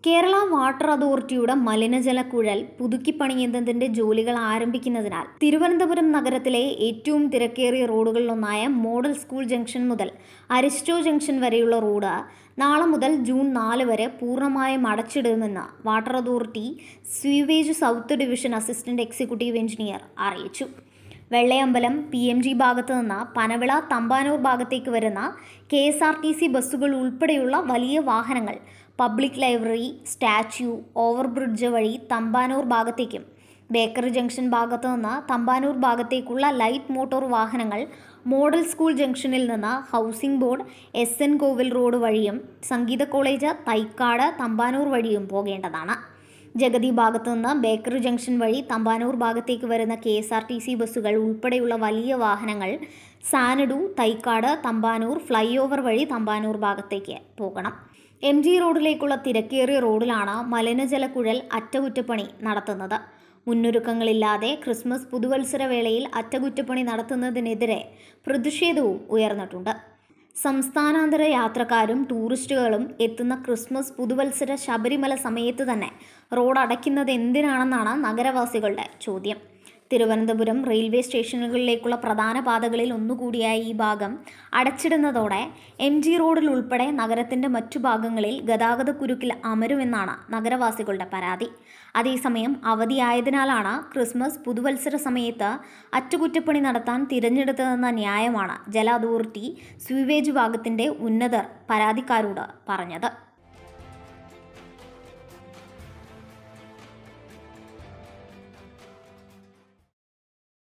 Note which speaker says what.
Speaker 1: Kerala water അതോറിറ്റിയുടെ മലിനജല കുഴൽ പുതുക്കിപ്പണിയുന്നതിന്റെ ജോലികൾ ആരംഭിക്കുന്നതിനാൽ തിരുവനന്തപുരം നഗരത്തിലെ ഏറ്റവും തിരക്കേറിയ റോഡുകളിലൊന്നായ മോഡൽ സ്കൂൾ ജംഗ്ഷൻ മുതൽ അരിസ്റ്റോ ജംഗ്ഷൻ വരെയുള്ള റോഡ് നാളെ മുതൽ ജൂൺ നാല് വരെ പൂർണ്ണമായും അടച്ചിടുമെന്ന് water authority sewage south division assistant executive engineer അറിയിച്ചു വെള്ളയമ്പലം പി എം ജി ഭാഗത്ത് നിന്ന് പനവിള തമ്പാനൂർ ഭാഗത്തേക്ക് വരുന്ന K S R T C ബസ്സുകൾ ഉൾപ്പെടെയുള്ള വലിയ വാഹനങ്ങൾ പബ്ലിക് ലൈബ്രറി സ്റ്റാച്യു ഓവർബ്രിഡ്ജ് വഴി തമ്പാനൂർ ഭാഗത്തേക്കും ബേക്കറി ജംഗ്ഷൻ ഭാഗത്തു നിന്ന് തമ്പാനൂർ ഭാഗത്തേക്കുള്ള ലൈറ്റ് മോട്ടോർ വാഹനങ്ങൾ മോഡൽ സ്കൂൾ ജംഗ്ഷനിൽ നിന്ന് ഹൗസിംഗ് ബോർഡ് എസ് എൻ കോവിൽ റോഡ് വഴിയും സംഗീത കോളേജ് തൈക്കാട് തമ്പാനൂർ വഴിയും പോകേണ്ടതാണ് ജഗതി ഭാഗത്തു നിന്ന് ബേക്കറി ജംഗ്ഷൻ വഴി തമ്പാനൂർ ഭാഗത്തേക്ക് വരുന്ന K S R T C ബസ്സുകൾ ഉൾപ്പെടെയുള്ള വലിയ വാഹനങ്ങൾ സാനഡു തൈക്കാട് തമ്പാനൂർ ഫ്ലൈ ഓവർ വഴി തമ്പാനൂർ ഭാഗത്തേക്ക് പോകണം എം ജി റോഡിലേക്കുള്ള തിരക്കേറിയ റോഡിലാണ് മലിനജല കുഴൽ അറ്റകുറ്റപ്പണി നടത്തുന്നത് മുന്നൊരുക്കങ്ങളില്ലാതെ ക്രിസ്മസ് പുതുവത്സര വേളയിൽ അറ്റകുറ്റപ്പണി നടത്തുന്നതിനെതിരെ പ്രതിഷേധവും ഉയർന്നിട്ടുണ്ട് സംസ്ഥാനാന്തര യാത്രക്കാരും ടൂറിസ്റ്റുകളും എത്തുന്ന ക്രിസ്മസ് പുതുവത്സര ശബരിമല സമയത്ത് തന്നെ റോഡ് അടയ്ക്കുന്നത് എന്തിനാണെന്നാണ് നഗരവാസികളുടെ ചോദ്യം തിരുവനന്തപുരം റെയിൽവേ സ്റ്റേഷനുകളിലേക്കുള്ള പ്രധാന പാതകളിൽ ഒന്നുകൂടിയായ ഈ ഭാഗം അടച്ചിടുന്നതോടെ എം ജി റോഡിൽ ഉൾപ്പെടെ നഗരത്തിൻ്റെ മറ്റു ഭാഗങ്ങളിൽ ഗതാഗത കുരുക്കിൽ അമരുമെന്നാണ് നഗരവാസികളുടെ പരാതി അതേസമയം അവധിയായതിനാലാണ് ക്രിസ്മസ് പുതുവത്സര സമയത്ത് അറ്റകുറ്റപ്പണി നടത്താൻ തിരഞ്ഞെടുത്തതെന്ന ന്യായമാണ് ജല അതോറിറ്റി സ്വീവേജ് ഭാഗത്തിൻ്റെ ഉന്നതർ പരാതിക്കാരോട് പറഞ്ഞത്